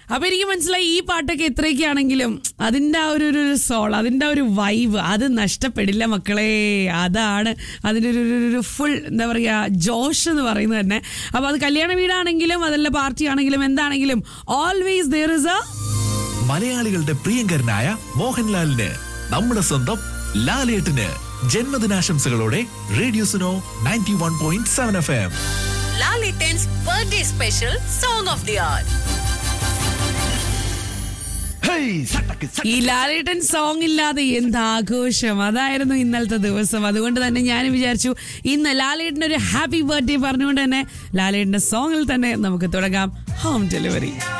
അപ്പൊ എനിക്ക് മനസ്സിലായി ഈ പാട്ടൊക്കെ എത്രയൊക്കെ ആണെങ്കിലും അതിന്റെ ആ ഒരു ഒരു സോൾ അതിന്റെ ആ ഒരു വൈബ് അത് നഷ്ടപ്പെടില്ല മക്കളെ അതാണ് അതിന്റെ ഒരു ഒരു- ഒരു ഫുൾ എന്താ പറയാ ജോഷ് എന്ന് പറയുന്നത് തന്നെ അപ്പൊ അത് കല്യാണ വീടാണെങ്കിലും അതല്ല പാർട്ടി ആണെങ്കിലും എന്താണെങ്കിലും ഓൾവേസ് ദർ ഇസ് എ മലയാളികളുടെ പ്രിയങ്കരനായ മോഹൻലാലിന് നമ്മുടെ സ്വന്തം ലാലേട്ടന് ജന്മദിനാശംസകളോടെ radio Suno ninety one point seven F M Lalitans birthday special song of the hour. ഈ ലാലേട്ടൻ സോങ് ഇല്ലാതെ എന്ത് ആഘോഷം അതായിരുന്നു ഇന്നലത്തെ ദിവസം അതുകൊണ്ട് തന്നെ ഞാൻ വിചാരിച്ചു ഇന്ന് ലാലേട്ടന് ഒരു ഹാപ്പി ബർത്ത്ഡേ പറഞ്ഞുകൊണ്ട് തന്നെ ലാലേട്ടന്റെ സോങ്ങിൽ തന്നെ നമുക്ക് തുടങ്ങാം ഹോം ഡെലിവറി